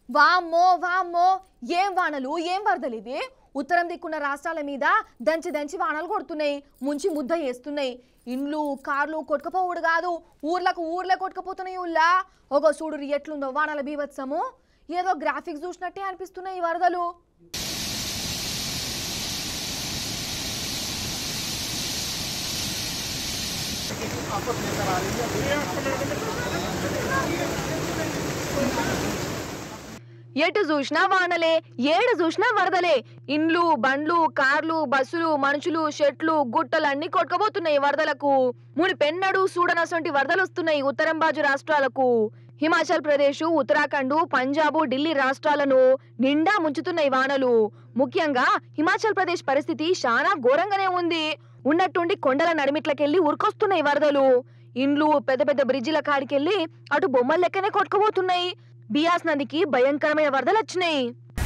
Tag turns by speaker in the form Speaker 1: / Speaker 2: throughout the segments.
Speaker 1: వామ్మో వామ్మో ఏం వానలు ఏం వరదలు ఇవి ఉత్తరం దిక్కున్న రాష్ట్రాల మీద దంచి దంచి వానలు కొడుతున్నాయి ముంచి ముద్ద వేస్తున్నాయి ఇండ్లు కార్లు కొట్టుకపోవుడు కాదు ఊర్లకు ఊర్లే కొట్టుకపోతున్నాయి ఉల్లా ఒక చూడు ఎట్లుందో వానల బీభత్సము ఏదో గ్రాఫిక్స్ చూసినట్టే అనిపిస్తున్నాయి ఈ వరదలు ఎటు చూసినా వానలే ఏడు చూసినా వరదలే ఇండ్లు బండ్లు కార్లు బస్సులు మనుషులు షెట్లు గుట్టలు అన్ని కొట్టుకపోతున్నాయి వరదలకు ముని పెన్నడు సూడనసంటి వరదలు వస్తున్నాయి ఉత్తరం బాజు రాష్ట్రాలకు హిమాచల్ ప్రదేశ్ ఉత్తరాఖండ్ పంజాబ్ ఢిల్లీ రాష్ట్రాలను నిండా ముంచుతున్నాయి వానలు ముఖ్యంగా హిమాచల్ ప్రదేశ్ పరిస్థితి చాలా ఘోరంగానే ఉంది ఉన్నట్టుండి కొండల నడిమిట్లకెళ్లి ఉరికొస్తున్నాయి వరదలు ఇండ్లు పెద్ద పెద్ద బ్రిడ్జిల కాడికెళ్లి అటు బొమ్మల లెక్కనే కొట్టుకుపోతున్నాయి బియాస్ నదికి భయంకరమైన వరదలు వచ్చినాయి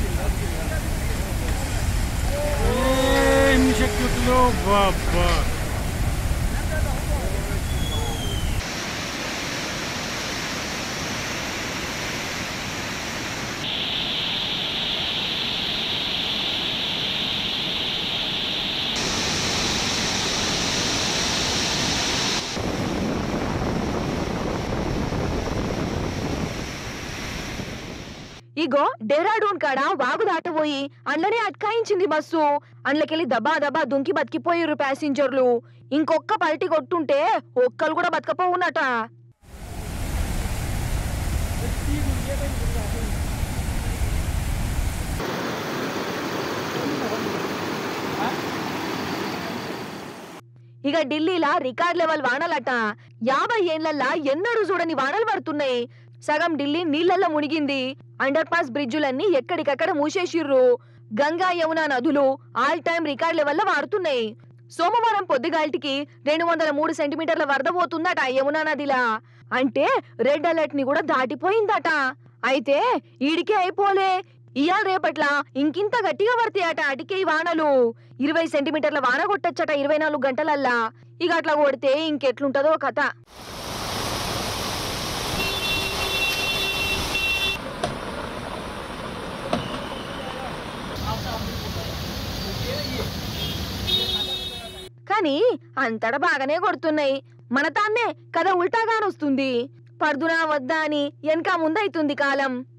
Speaker 2: ఎన్ని శక్తులు బాబా
Speaker 1: ఇగో డెహ్రాడూన్ కాడ వాగు దాటబోయి అండ్లనే అట్కాయించింది బస్సు అండ్లకెళ్ళి దబా దబా దుంకి బతికిపోయారు ప్యాసింజర్లు ఇంకొక్క పల్టి కొట్టుంటే ఒక్కరు కూడా బతకపోవునట ఇక ఢిల్లీలా రికార్డ్ లెవెల్ వానలట యాభై ఏళ్లల్లా ఎన్నడూ చూడని వానలు పడుతున్నాయి సగం ఢిల్లీ నీళ్లల్లో మునిగింది అండర్ పాస్ బ్రిడ్జులన్నీ ఎక్కడికక్కడ మూసేసిర్రు గంగా యమున నదులు ఆల్ టైమ్ రికార్డ్ లెవెల్లో వాడుతున్నాయి సోమవారం పొద్దుగాల్టికి రెండు వందల మూడు సెంటీమీటర్ల వరద పోతుందట యమునా నదిలా అంటే రెడ్ అలర్ట్ ని కూడా దాటిపోయిందట అయితే ఈడికే అయిపోలే ఇయాల రేపట్ల ఇంకింత గట్టిగా పడతాయట అటికే ఈ వానలు ఇరవై సెంటీమీటర్ల వాన కొట్టచ్చట ఇరవై నాలుగు గంటలల్లా ఇక అట్లా కొడితే ఇంకెట్లుంటదో కథ కానీ అంతటా బాగానే కొడుతున్నాయి మన తాన్నే కథ ఉల్టాగానొస్తుంది పర్దునా వద్దా అని వెనక ముందైతుంది కాలం